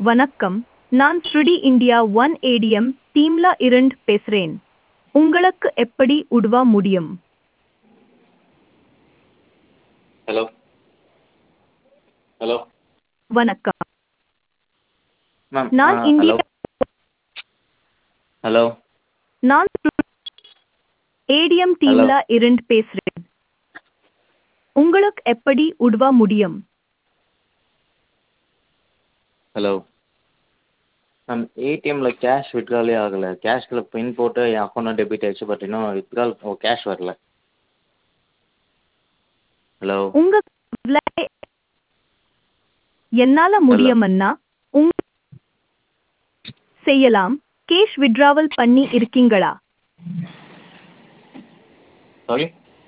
வணக்கம் நான் ஸ்ருடி இந்தியா ஒன் ஏடிஎம் டீம்ல இருந்து பேசுறேன் உங்களுக்கு எப்படி உதவ முடியும் ஹலோ ஹலோ வணக்கம் மேம் நான் ஹலோ இந்தியா ஹலோ நான் ஏடிஎம் டீம்ல இருந்து பேசுறேன் உங்களுக்கு எப்படி உதவ முடியும் ஹலோ மேம் ஏடிஎம்மில் கேஷ் வித்ட்ராலே ஆகலை கேஷில் பின் போட்டு என் அக்கௌண்ட்டில் டெபிட் ஆயிடுச்சு பட் இன்னும் வித்ட்ரால் ஓ கேஷ் வரல ஹலோ உங்க கவலை என்னால முடியுமன்னா உங் செய்யலாம் கேஷ் வித்ராவல் பண்ணி இருக்கீங்களா சாரி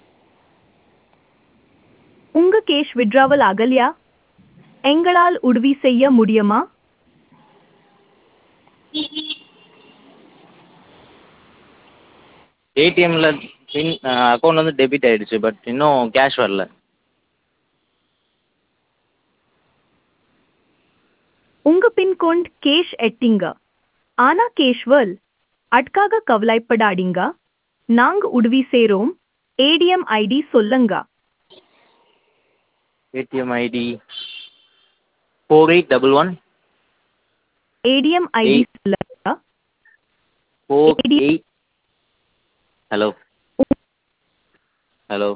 உங்க கேஷ் வித்ராவல் ஆகலையா எங்களால் உதவி செய்ய முடியுமா ஏடிஎம்மில் பின் அக்கௌண்ட் வந்து டெபிட் ஆயிடுச்சு பட் இன்னும் கேஷ் வரல உங்க பின்கோண்ட் கேஷ் எட்டிங்க ஆனா கேஷ்வல் அட்காக கவலைப்படாதீங்க நாங்க உதவி செய்றோம் ஏடிஎம் ஐடி சொல்லுங்க ATM ID four eight double one ATM ID Eight. சொல்லுங்க four AD eight hello hello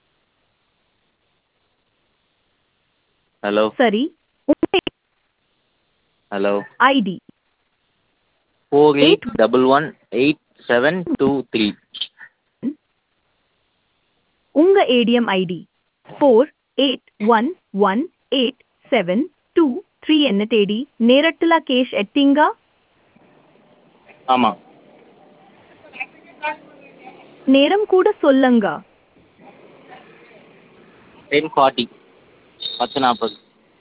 hello சரி உங்க hello ID four eight double one eight seven two three உங்க ATM ID four eight one one eight seven two three என்ன தேடி நேரட்டுல cash எட்டிங்க ஆமாம் நேரம் கூட சொல்லுங்க டென் ஃபார்ட்டி பத்து நாற்பது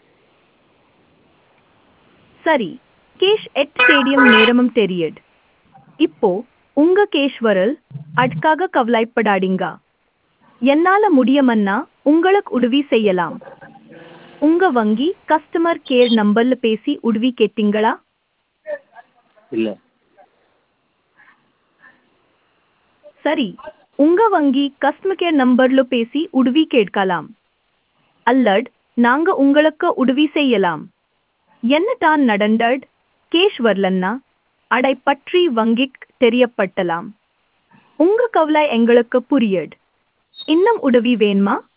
சரி கேஷ் எட் ஸ்டேடியம் நேரமும் தெரியுது இப்போ உங்க கேஷ் வரல் அதுக்காக கவலைப்படாதீங்க என்னால முடியுமன்னா உங்களுக்கு உதவி செய்யலாம் உங்க வங்கி கஸ்டமர் கேர் நம்பர்ல பேசி உதவி கேட்டீங்களா இல்லை சரி உங்க வங்கி கஸ்டமர் கேர் நம்பர்ல பேசி உதவி கேட்கலாம் அல்லட் நாங்க உங்களுக்கு உதவி செய்யலாம் என்ன தான் நடந்தது கேஷ் வரலன்னா அடை பற்றி வங்கிக் தெரியப்பட்டலாம் உங்க கவலை எங்களுக்கு புரியுது இன்னும் உதவி வேணுமா